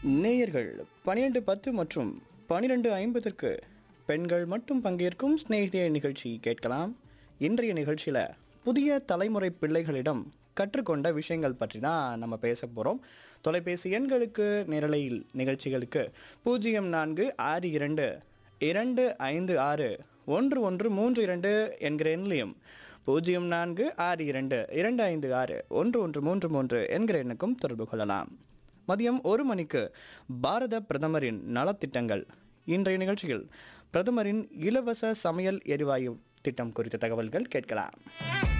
நேயர்கள் பன்னிரெண்டு பத்து மற்றும் பன்னிரெண்டு ஐம்பதற்கு பெண்கள் மட்டும் பங்கேற்கும் ஸ்நேகிதிய நிகழ்ச்சி கேட்கலாம் இன்றைய நிகழ்ச்சியில் புதிய தலைமுறை பிள்ளைகளிடம் கற்றுக்கொண்ட விஷயங்கள் பற்றி தான் நம்ம பேச போகிறோம் தொலைபேசி எண்களுக்கு நிரலையில் நிகழ்ச்சிகளுக்கு பூஜ்ஜியம் நான்கு ஆறு இரண்டு இரண்டு ஐந்து ஆறு ஒன்று ஒன்று மூன்று இரண்டு என்கிற எண்ணிலையும் பூஜ்ஜியம் நான்கு ஆறு இரண்டு இரண்டு ஐந்து ஆறு ஒன்று ஒன்று மூன்று மூன்று என்கிற எண்ணுக்கும் தொடர்பு கொள்ளலாம் மதியம் ஒரு மணிக்கு பாரத பிரதமரின் நலத்திட்டங்கள் இன்றைய நிகழ்ச்சியில் பிரதமரின் இலவச சமையல் எரிவாயு திட்டம் குறித்த தகவல்கள் கேட்கலாம்